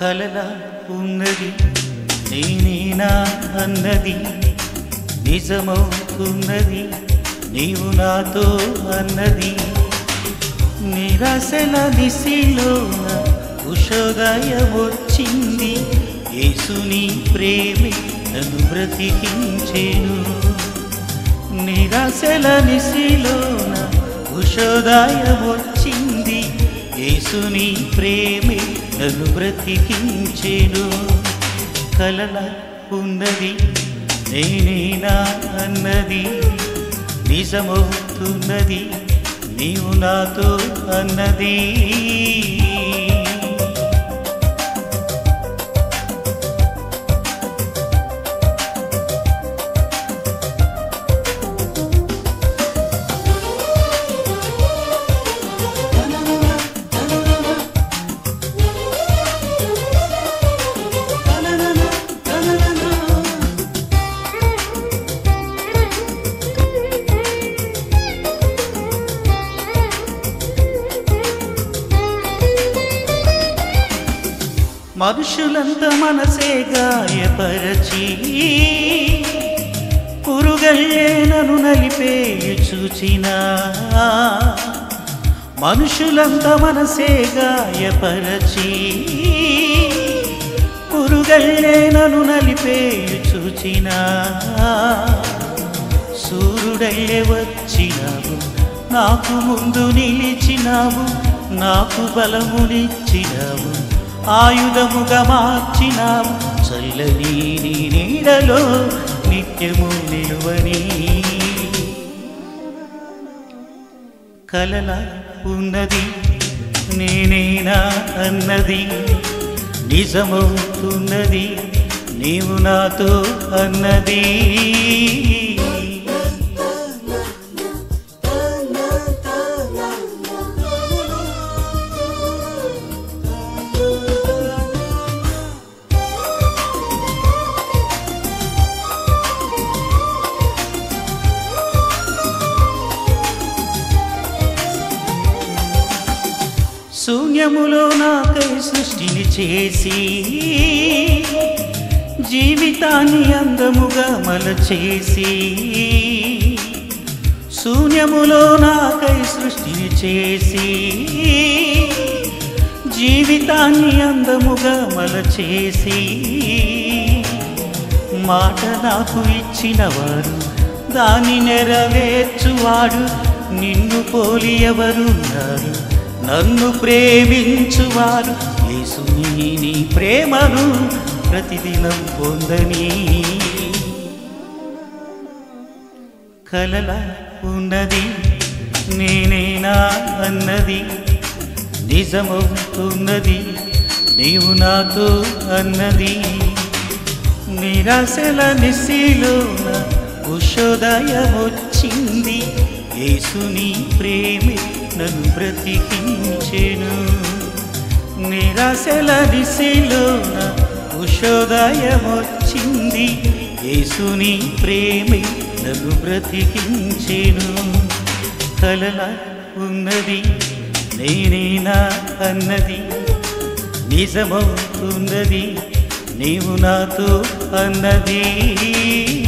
కలల ఉన్నది నేనేనా అన్నది నిజమవుతున్నది నీవు నాతో అన్నది నిరాశల దిశలోన ఉషోదయం వచ్చింది యేసుని ప్రేమి నన్ను బ్రతికించేను నిరాశల నిశిలోన ఉషోదయం వచ్చింది యేసుని ప్రేమి నన్ను బ్రతికించేను కలల ఉన్నది నేనేనా అన్నది నిజమవుతున్నది నీవు నాతో అన్నది మనుషులంత మనసే గాయపరచి పురుగల్లే నన్ను నలిపేయు చూచినా మనుషులంత మనసే గాయపరచి పురుగల్లే నన్ను నలిపేయు చూచినా సూర్యుడయ్యే వచ్చినావు నాకు ముందు నిలిచినావు నాకు బలమునిచ్చినావు ఆయుధముగా మార్చినావు చల్లని నీ నీడలో నిత్యము నిలువని కలల ఉన్నది నేనేనా అన్నది నిజమవుతున్నది నీవు నాతో అన్నది శూన్యములో నాకై సృష్టిని చేసి జీవితాన్ని అందముగా మలచేసి శూన్యములో నాకై సృష్టిని చేసి జీవితాన్ని అందముగా మలచేసి మాట నాకు ఇచ్చినవాడు దాని నెరవేర్చువాడు నిన్ను పోలి ఎవరున్నారు నన్ను ప్రేమించువారు యేసుని నీ ప్రేమను ప్రతిదినం పొందని కలల ఉన్నది నేనేనా అన్నది నిజమవుతున్నది నీవు నాతో అన్నది నిరాశల నిశిలోన ఉషోదయమొచ్చింది యేసుని ప్రేమి నన్ను బ్రతికించెను నిరాశల దిశలోన ఉషోదయమొచ్చింది యేసుని ప్రేమి నన్ను బ్రతికించెను కలల ఉన్నది నేనేనా అన్నది నిజమవుతున్నది నీవు నాతో అన్నది